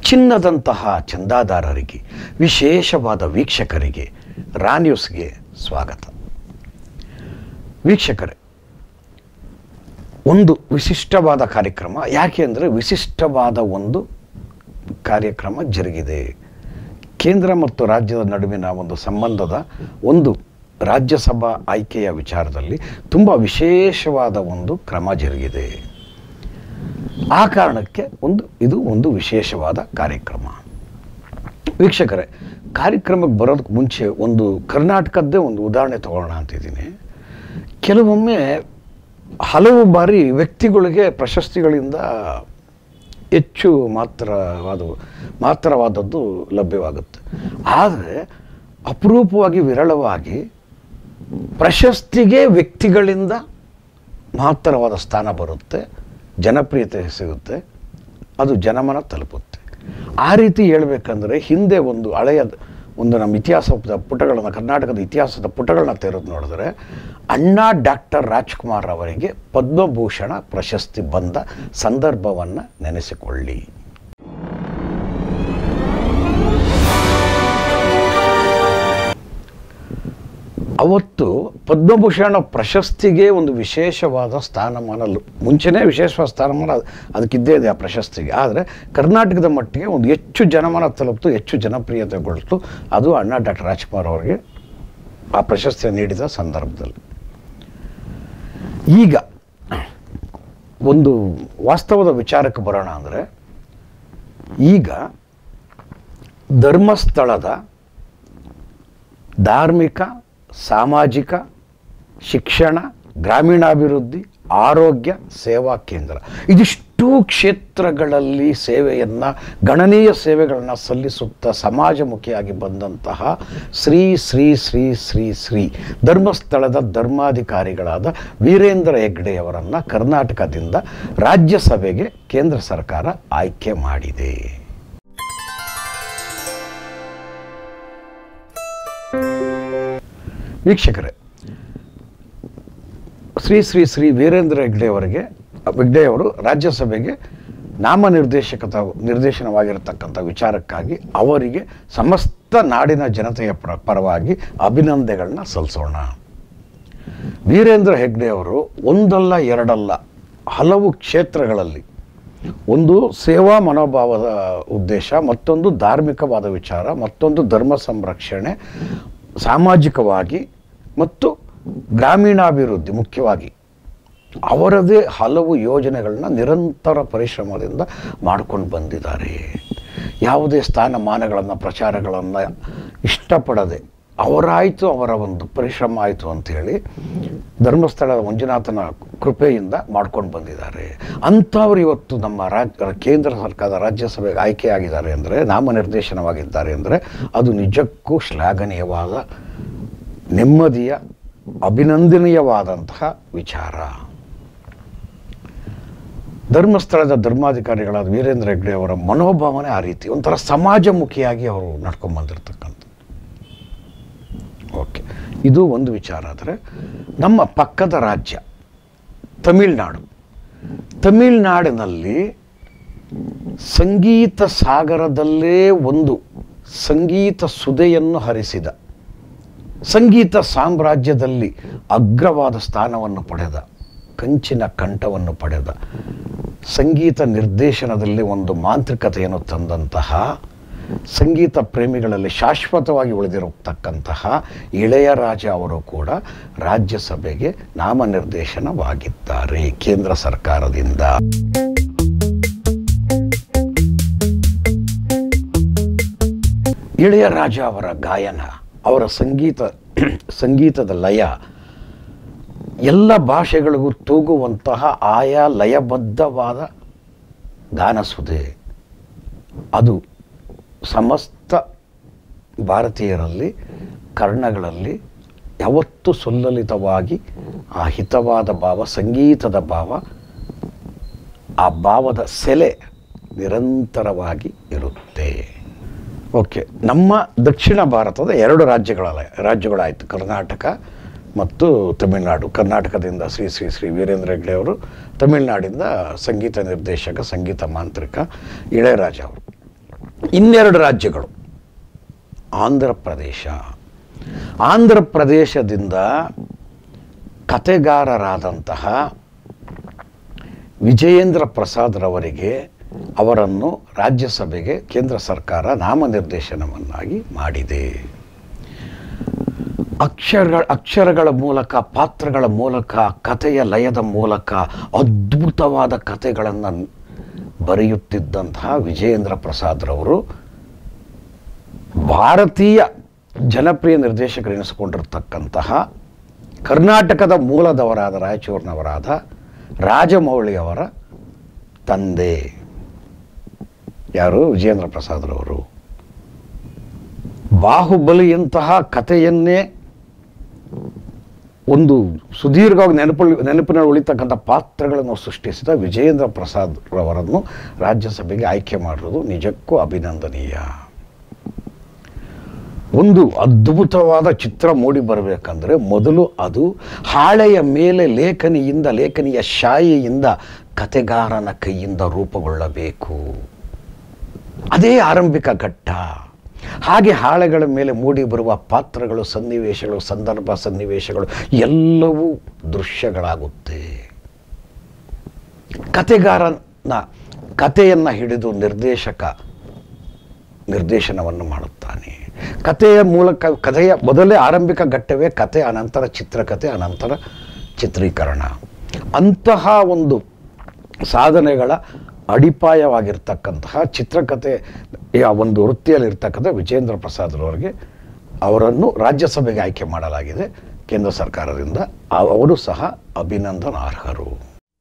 ಚಿನ್ನದಂತಹ ಚಂದಾದಾರರಿಗೆ ವಿಶೇಷವಾದ ವೀಕ್ಷಕರಿಗೆ ರಾ ನ್ಯೂಸ್ಗೆ ಸ್ವಾಗತ ವೀಕ್ಷಕರೇ ಒಂದು ವಿಶಿಷ್ಟವಾದ ಕಾರ್ಯಕ್ರಮ ಯಾಕೆ ಅಂದರೆ ವಿಶಿಷ್ಟವಾದ ಒಂದು ಕಾರ್ಯಕ್ರಮ ಜರುಗಿದೆ ಕೇಂದ್ರ ಮತ್ತು ರಾಜ್ಯದ ನಡುವಿನ ಒಂದು ಸಂಬಂಧದ ಒಂದು ರಾಜ್ಯಸಭಾ ಆಯ್ಕೆಯ ವಿಚಾರದಲ್ಲಿ ತುಂಬ ವಿಶೇಷವಾದ ಒಂದು ಕ್ರಮ ಜರುಗಿದೆ ಆ ಕಾರಣಕ್ಕೆ ಒಂದು ಇದು ಒಂದು ವಿಶೇಷವಾದ ಕಾರ್ಯಕ್ರಮ ವೀಕ್ಷಕರೇ ಕಾರ್ಯಕ್ರಮಕ್ಕೆ ಬರೋದಕ್ಕೆ ಮುಂಚೆ ಒಂದು ಕರ್ನಾಟಕದ್ದೇ ಒಂದು ಉದಾಹರಣೆ ತಗೊಳ್ಳೋಣ ಅಂತಿದ್ದೀನಿ ಕೆಲವೊಮ್ಮೆ ಹಲವು ಬಾರಿ ವ್ಯಕ್ತಿಗಳಿಗೆ ಪ್ರಶಸ್ತಿಗಳಿಂದ ಹೆಚ್ಚು ಮಾತ್ರವಾದ ಮಾತ್ರವಾದದ್ದು ಲಭ್ಯವಾಗುತ್ತೆ ಆದರೆ ಅಪರೂಪವಾಗಿ ವಿರಳವಾಗಿ ಪ್ರಶಸ್ತಿಗೆ ವ್ಯಕ್ತಿಗಳಿಂದ ಮಹತ್ತರವಾದ ಸ್ಥಾನ ಬರುತ್ತೆ ಜನಪ್ರಿಯತೆ ಸಿಗುತ್ತೆ ಅದು ಜನಮನ ತಲುಪುತ್ತೆ ಆ ರೀತಿ ಹೇಳ್ಬೇಕಂದ್ರೆ ಹಿಂದೆ ಒಂದು ಹಳೆಯ ಒಂದು ನಮ್ಮ ಇತಿಹಾಸದ ಪುಟಗಳನ್ನು ಕರ್ನಾಟಕದ ಇತಿಹಾಸದ ಪುಟಗಳನ್ನ ತೆರೆದು ನೋಡಿದ್ರೆ ಅಣ್ಣಾ ಡಾಕ್ಟರ್ ರಾಜ್ಕುಮಾರ್ ಅವರಿಗೆ ಪದ್ಮಭೂಷಣ ಪ್ರಶಸ್ತಿ ಬಂದ ಸಂದರ್ಭವನ್ನು ನೆನೆಸಿಕೊಳ್ಳಿ ಅವತ್ತು ಪದ್ಮಭೂಷಣ ಪ್ರಶಸ್ತಿಗೆ ಒಂದು ವಿಶೇಷವಾದ ಸ್ಥಾನಮಾನ ಲ್- ಮುಂಚೆನೇ ವಿಶೇಷವಾದ ಸ್ಥಾನಮಾನ ಅದ್- ಅದಕ್ಕಿದ್ದೇ ಇದೆ ಆ ಪ್ರಶಸ್ತಿಗೆ ಆದರೆ ಕರ್ನಾಟಕದ ಮಟ್ಟಿಗೆ ಒಂದು ಹೆಚ್ಚು ಜನಮಾನ ತಲುಪ್ತು ಹೆಚ್ಚು ಜನಪ್ರಿಯತೆಗೊಳ್ತು ಅದು ಅಣ್ಣ ಡಾಕ್ಟರ್ ರಾಜ್ಕುಮಾರ್ ಅವರಿಗೆ ಆ ಪ್ರಶಸ್ತಿ ನೀಡಿದ ಸಂದರ್ಭದಲ್ಲಿ ಈಗ ಒಂದು ವಾಸ್ತವದ ವಿಚಾರಕ್ಕೆ ಬರೋಣ ಅಂದರೆ ಈಗ ಧರ್ಮಸ್ಥಳದ ಧಾರ್ಮಿಕ ಸಾಮಾಜಿಕ ಶಿಕ್ಷಣ ಗ್ರಾಮೀಣಾಭಿವೃದ್ಧಿ ಆರೋಗ್ಯ ಸೇವಾ ಕೇಂದ್ರ ಇದಿಷ್ಟು ಕ್ಷೇತ್ರಗಳಲ್ಲಿ ಸೇವೆಯನ್ನು ಗಣನೀಯ ಸೇವೆಗಳನ್ನು ಸಲ್ಲಿಸುತ್ತಾ ಸಮಾಜಮುಖಿಯಾಗಿ ಬಂದಂತಹ ಶ್ರೀ ಶ್ರೀ ಶ್ರೀ ಶ್ರೀ ಶ್ರೀ ಧರ್ಮಸ್ಥಳದ ಧರ್ಮಾಧಿಕಾರಿಗಳಾದ ವೀರೇಂದ್ರ ಹೆಗ್ಡೆಯವರನ್ನು ಕರ್ನಾಟಕದಿಂದ ರಾಜ್ಯಸಭೆಗೆ ಕೇಂದ್ರ ಸರ್ಕಾರ ಆಯ್ಕೆ ಮಾಡಿದೆ ವೀಕ್ಷಕರೇ ಶ್ರೀ ಶ್ರೀ ಶ್ರೀ ವೀರೇಂದ್ರ ಹೆಗ್ಡೆ ಅವರಿಗೆ ಹೆಗ್ಡೆ ಅವರು ರಾಜ್ಯಸಭೆಗೆ ನಾಮನಿರ್ದೇಶಕತ ನಿರ್ದೇಶನವಾಗಿರತಕ್ಕಂಥ ವಿಚಾರಕ್ಕಾಗಿ ಅವರಿಗೆ ಸಮಸ್ತ ನಾಡಿನ ಜನತೆಯ ಪರ ಪರವಾಗಿ ಅಭಿನಂದನೆಗಳನ್ನ ಸಲ್ಲಿಸೋಣ ವೀರೇಂದ್ರ ಹೆಗ್ಡೆ ಅವರು ಒಂದಲ್ಲ ಎರಡಲ್ಲ ಹಲವು ಕ್ಷೇತ್ರಗಳಲ್ಲಿ ಒಂದು ಸೇವಾ ಮನೋಭಾವದ ಉದ್ದೇಶ ಮತ್ತೊಂದು ಧಾರ್ಮಿಕವಾದ ವಿಚಾರ ಮತ್ತೊಂದು ಧರ್ಮ ಸಂರಕ್ಷಣೆ ಸಾಮಾಜಿಕವಾಗಿ ಮತ್ತು ಗ್ರಾಮೀಣಾಭಿವೃದ್ಧಿ ಮುಖ್ಯವಾಗಿ ಅವರದೇ ಹಲವು ಯೋಜನೆಗಳನ್ನ ನಿರಂತರ ಪರಿಶ್ರಮದಿಂದ ಮಾಡ್ಕೊಂಡು ಬಂದಿದ್ದಾರೆ ಯಾವುದೇ ಸ್ಥಾನಮಾನಗಳನ್ನು ಪ್ರಚಾರಗಳನ್ನು ಇಷ್ಟಪಡದೆ ಅವರಾಯಿತು ಅವರ ಒಂದು ಪರಿಶ್ರಮ ಆಯಿತು ಅಂಥೇಳಿ ಧರ್ಮಸ್ಥಳದ ಮಂಜುನಾಥನ ಕೃಪೆಯಿಂದ ಮಾಡ್ಕೊಂಡು ಬಂದಿದ್ದಾರೆ ಅಂಥವ್ರು ಇವತ್ತು ನಮ್ಮ ರಾಜ್ಯ ಕೇಂದ್ರ ಸರ್ಕಾರದ ರಾಜ್ಯಸಭೆಗೆ ಆಯ್ಕೆಯಾಗಿದ್ದಾರೆ ಅಂದರೆ ನಾಮನಿರ್ದೇಶನವಾಗಿದ್ದಾರೆ ಅಂದರೆ ಅದು ನಿಜಕ್ಕೂ ಶ್ಲಾಘನೀಯವಾದ ನೆಮ್ಮದಿಯ ಅಭಿನಂದನೀಯವಾದಂತಹ ವಿಚಾರ ಧರ್ಮಸ್ಥಳದ ಧರ್ಮಾಧಿಕಾರಿಗಳಾದ ವೀರೇಂದ್ರ ಹೆಗ್ಡೆ ಅವರ ಮನೋಭಾವನೆ ಆ ರೀತಿ ಒಂಥರ ಸಮಾಜಮುಖಿಯಾಗಿ ಅವರು ನಡ್ಕೊಂಡು ಬಂದಿರತಕ್ಕಂಥ ಓಕೆ ಇದು ಒಂದು ವಿಚಾರ ಆದರೆ ನಮ್ಮ ಪಕ್ಕದ ರಾಜ್ಯ ತಮಿಳ್ನಾಡು ತಮಿಳ್ನಾಡಿನಲ್ಲಿ ಸಂಗೀತ ಸಾಗರದಲ್ಲೇ ಒಂದು ಸಂಗೀತ ಸುದೆಯನ್ನು ಹರಿಸಿದ ಸಂಗೀತ ಸಾಮ್ರಾಜ್ಯದಲ್ಲಿ ಅಗ್ರವಾದ ಸ್ಥಾನವನ್ನು ಪಡೆದ ಕಂಚಿನ ಕಂಠವನ್ನು ಪಡೆದ ಸಂಗೀತ ನಿರ್ದೇಶನದಲ್ಲಿ ಒಂದು ಮಾಂತ್ರಿಕತೆಯನ್ನು ತಂದಂತಹ ಸಂಗೀತ ಪ್ರೇಮಿಗಳಲ್ಲಿ ಶಾಶ್ವತವಾಗಿ ಉಳಿದಿರತಕ್ಕಂತಹ ಇಳೆಯರಾಜ ಅವರು ಕೂಡ ರಾಜ್ಯಸಭೆಗೆ ನಾಮನಿರ್ದೇಶನವಾಗಿದ್ದಾರೆ ಕೇಂದ್ರ ಸರ್ಕಾರದಿಂದ ಇಳೆಯರಾಜ ಅವರ ಗಾಯನ ಅವರ ಸಂಗೀತ ಸಂಗೀತದ ಲಯ ಎಲ್ಲ ಭಾಷೆಗಳಿಗೂ ತೂಗುವಂತಹ ಆಯಾ ಲಯಬದ್ಧವಾದ ಗಾನಸುದೆ ಅದು ಸಮಸ್ತ ಭಾರತೀಯರಲ್ಲಿ ಕರ್ಣಗಳಲ್ಲಿ ಯಾವತ್ತೂ ಸುಲ್ಲಲಿತವಾಗಿ ಆ ಹಿತವಾದ ಭಾವ ಸಂಗೀತದ ಭಾವ ಆ ಭಾವದ ಸೆಲೆ ನಿರಂತರವಾಗಿ ಇರುತ್ತೆ ಓಕೆ ನಮ್ಮ ದಕ್ಷಿಣ ಭಾರತದ ಎರಡು ರಾಜ್ಯಗಳ ರಾಜ್ಯಗಳಾಯಿತು ಕರ್ನಾಟಕ ಮತ್ತು ತಮಿಳುನಾಡು ಕರ್ನಾಟಕದಿಂದ ಶ್ರೀ ಶ್ರೀ ಶ್ರೀ ವೀರೇಂದ್ರ ಹೆಗ್ಡೆ ಅವರು ತಮಿಳುನಾಡಿಂದ ಸಂಗೀತ ನಿರ್ದೇಶಕ ಸಂಗೀತ ಮಾಂತ್ರಿಕ ಇಳೆಯರಾಜ ಅವರು ಇನ್ನೆರಡು ರಾಜ್ಯಗಳು ಆಂಧ್ರ ಪ್ರದೇಶ ಆಂಧ್ರ ಪ್ರದೇಶದಿಂದ ಕತೆಗಾರರಾದಂತಹ ವಿಜಯೇಂದ್ರ ಪ್ರಸಾದ್ರವರಿಗೆ ಅವರನ್ನು ರಾಜ್ಯಸಭೆಗೆ ಕೇಂದ್ರ ಸರ್ಕಾರ ನಾಮನಿರ್ದೇಶನವನ್ನಾಗಿ ಮಾಡಿದೆ ಅಕ್ಷರಗಳ ಅಕ್ಷರಗಳ ಮೂಲಕ ಪಾತ್ರಗಳ ಮೂಲಕ ಕಥೆಯ ಲಯದ ಮೂಲಕ ಅದ್ಭುತವಾದ ಕಥೆಗಳನ್ನು ಬರೆಯುತ್ತಿದ್ದಂತಹ ವಿಜಯೇಂದ್ರ ಪ್ರಸಾದ್ರವರು ಭಾರತೀಯ ಜನಪ್ರಿಯ ನಿರ್ದೇಶಕರೆನಿಸಿಕೊಂಡಿರ್ತಕ್ಕಂತಹ ಕರ್ನಾಟಕದ ಮೂಲದವರಾದ ರಾಯಚೂರಿನವರಾದ ರಾಜಮೌಳಿಯವರ ತಂದೆ ಯಾರು ವಿಜಯೇಂದ್ರ ಪ್ರಸಾದ್ರವರು ಬಾಹುಬಲಿಯಂತಹ ಕಥೆಯನ್ನೇ ಒಂದು ಸುದೀರ್ಘವಾಗಿ ನೆನಪು ನೆನಪಿನಲ್ಲಿ ಉಳಿತಕ್ಕಂಥ ಪಾತ್ರಗಳನ್ನು ಸೃಷ್ಟಿಸಿದ ವಿಜಯೇಂದ್ರ ಪ್ರಸಾದ್ ರವರನ್ನು ರಾಜ್ಯಸಭೆಗೆ ಆಯ್ಕೆ ಮಾಡಿರೋದು ನಿಜಕ್ಕೂ ಅಭಿನಂದನೀಯ ಒಂದು ಅದ್ಭುತವಾದ ಚಿತ್ರ ಮೂಡಿ ಬರಬೇಕಂದ್ರೆ ಮೊದಲು ಅದು ಹಾಳೆಯ ಮೇಲೆ ಲೇಖನಿಯಿಂದ ಲೇಖನಿಯ ಶಾಯಿಯಿಂದ ಕತೆಗಾರನ ಕೈಯಿಂದ ರೂಪುಗೊಳ್ಳಬೇಕು ಅದೇ ಆರಂಭಿಕ ಘಟ್ಟ ಹಾಗೆ ಹಾಳೆಗಳ ಮೇಲೆ ಮೂಡಿ ಬರುವ ಪಾತ್ರಗಳು ಸನ್ನಿವೇಶಗಳು ಸಂದರ್ಭ ಸನ್ನಿವೇಶಗಳು ಎಲ್ಲವೂ ದೃಶ್ಯಗಳಾಗುತ್ತೆ ಕತೆಗಾರನ ಕಥೆಯನ್ನು ಹಿಡಿದು ನಿರ್ದೇಶಕ ನಿರ್ದೇಶನವನ್ನು ಮಾಡುತ್ತಾನೆ ಕಥೆಯ ಮೂಲಕ ಕಥೆಯ ಮೊದಲೇ ಆರಂಭಿಕ ಘಟ್ಟವೇ ಕತೆ ಅನಂತರ ಚಿತ್ರಕಥೆ ಅನಂತರ ಚಿತ್ರೀಕರಣ ಅಂತಹ ಒಂದು ಸಾಧನೆಗಳ ಅಡಿಪಾಯವಾಗಿರ್ತಕ್ಕಂತಹ ಚಿತ್ರಕಥೆಯ ಒಂದು ವೃತ್ತಿಯಲ್ಲಿರ್ತಕ್ಕಂಥ ವಿಜೇಂದ್ರ ಪ್ರಸಾದ್ರವರಿಗೆ ಅವರನ್ನು ರಾಜ್ಯಸಭೆಗೆ ಆಯ್ಕೆ ಮಾಡಲಾಗಿದೆ ಕೇಂದ್ರ ಸರ್ಕಾರದಿಂದ ಅವರು ಸಹ ಅಭಿನಂದನಾರ್ಹರು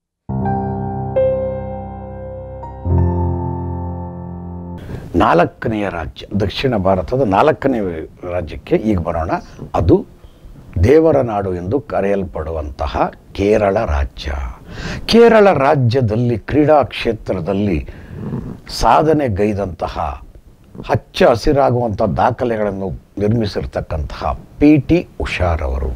ನಾಲ್ಕನೆಯ ರಾಜ್ಯ ದಕ್ಷಿಣ ಭಾರತದ ನಾಲ್ಕನೇ ರಾಜ್ಯಕ್ಕೆ ಈಗ ಬರೋಣ ಅದು ದೇವರ ನಾಡು ಎಂದು ಕರೆಯಲ್ಪಡುವಂತಹ ಕೇರಳ ರಾಜ್ಯ ಕೇರಳ ರಾಜ್ಯದಲ್ಲಿ ಕ್ರೀಡಾ ಕ್ಷೇತ್ರದಲ್ಲಿ ಸಾಧನೆಗೈದಂತಹ ಹಚ್ಚ ಹಸಿರಾಗುವಂಥ ದಾಖಲೆಗಳನ್ನು ನಿರ್ಮಿಸಿರ್ತಕ್ಕಂತಹ ಪಿ ಟಿ ಉಷಾರವರು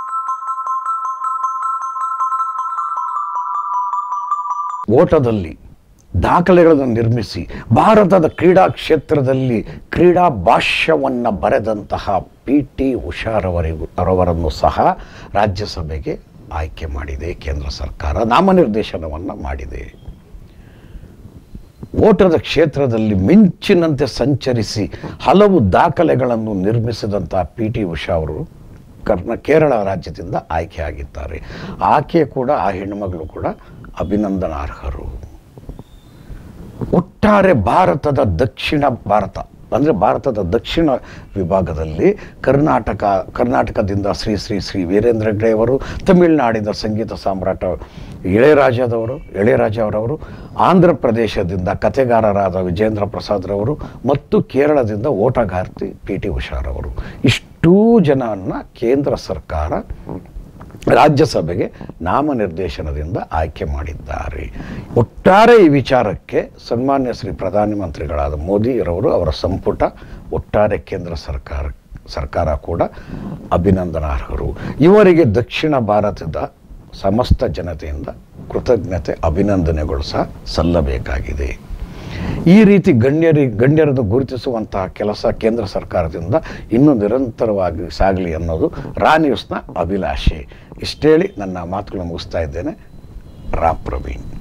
ಓಟದಲ್ಲಿ ದಾಖಲೆಗಳನ್ನು ನಿರ್ಮಿಸಿ ಭಾರತದ ಕ್ರೀಡಾ ಕ್ಷೇತ್ರದಲ್ಲಿ ಕ್ರೀಡಾ ಭಾಷ್ಯವನ್ನು ಬರೆದಂತಹ ಪಿ ಟಿ ಉಷಾರವರಿಗೂ ಅವರನ್ನು ಸಹ ರಾಜ್ಯಸಭೆಗೆ ಆಯ್ಕೆ ಮಾಡಿದೆ ಕೇಂದ್ರ ಸರ್ಕಾರ ನಾಮನಿರ್ದೇಶನವನ್ನು ಮಾಡಿದೆ ಓಟದ ಕ್ಷೇತ್ರದಲ್ಲಿ ಮಿಂಚಿನಂತೆ ಸಂಚರಿಸಿ ಹಲವು ದಾಖಲೆಗಳನ್ನು ನಿರ್ಮಿಸಿದಂತಹ ಪಿ ಟಿ ಉಷಾ ಅವರು ಕರ್ನ ಕೇರಳ ರಾಜ್ಯದಿಂದ ಆಯ್ಕೆಯಾಗಿದ್ದಾರೆ ಆಕೆ ಕೂಡ ಆ ಹೆಣ್ಣುಮಗಳು ಕೂಡ ಅಭಿನಂದನಾರ್ಹರು ಒಟ್ಟಾರೆ ಭಾರತದ ದಕ್ಷಿಣ ಭಾರತ ಅಂದರೆ ಭಾರತದ ದಕ್ಷಿಣ ವಿಭಾಗದಲ್ಲಿ ಕರ್ನಾಟಕ ಕರ್ನಾಟಕದಿಂದ ಶ್ರೀ ಶ್ರೀ ಶ್ರೀ ವೀರೇಂದ್ರ ಹೆಗ್ಡೆ ಅವರು ತಮಿಳುನಾಡಿನ ಸಂಗೀತ ಸಾಮ್ರಾಟ ಇಳೆಯರಾಜದವರು ಇಳೆಯರಾಜ ಅವರವರು ಆಂಧ್ರ ಪ್ರದೇಶದಿಂದ ಕಥೆಗಾರರಾದ ವಿಜೇಂದ್ರ ಪ್ರಸಾದ್ರವರು ಮತ್ತು ಕೇರಳದಿಂದ ಓಟಗಾರ್ತಿ ಪಿ ಟಿ ಉಷಾರವರು ಇಷ್ಟೂ ಜನನ್ನ ಕೇಂದ್ರ ಸರ್ಕಾರ ರಾಜ್ಯಸಭೆಗೆ ನಾಮನಿರ್ದೇಶನದಿಂದ ಆಯ್ಕೆ ಮಾಡಿದ್ದಾರೆ ಒಟ್ಟಾರೆ ಈ ವಿಚಾರಕ್ಕೆ ಸನ್ಮಾನ್ಯ ಶ್ರೀ ಪ್ರಧಾನಮಂತ್ರಿಗಳಾದ ಮೋದಿರವರು ಅವರ ಸಂಪುಟ ಒಟ್ಟಾರೆ ಕೇಂದ್ರ ಸರ್ಕಾರ ಸರ್ಕಾರ ಕೂಡ ಅಭಿನಂದನಾರ್ಹರು ಇವರಿಗೆ ದಕ್ಷಿಣ ಭಾರತದ ಸಮಸ್ತ ಜನತೆಯಿಂದ ಕೃತಜ್ಞತೆ ಅಭಿನಂದನೆಗಳು ಸಹ ಸಲ್ಲಬೇಕಾಗಿದೆ ಈ ರೀತಿ ಗಣ್ಯರಿ ಗಣ್ಯರನ್ನು ಗುರುತಿಸುವಂತಹ ಕೆಲಸ ಕೇಂದ್ರ ಸರ್ಕಾರದಿಂದ ಇನ್ನೂ ನಿರಂತರವಾಗಿ ಸಾಗಲಿ ಅನ್ನೋದು ರಾ ನ್ಯೂಸ್ನ ಅಭಿಲಾಷೆ ಇಷ್ಟೇಳಿ ನನ್ನ ಮಾತುಗಳನ್ನು ಮುಗಿಸ್ತಾ ಇದ್ದೇನೆ ರಾ ಪ್ರವೀಣ್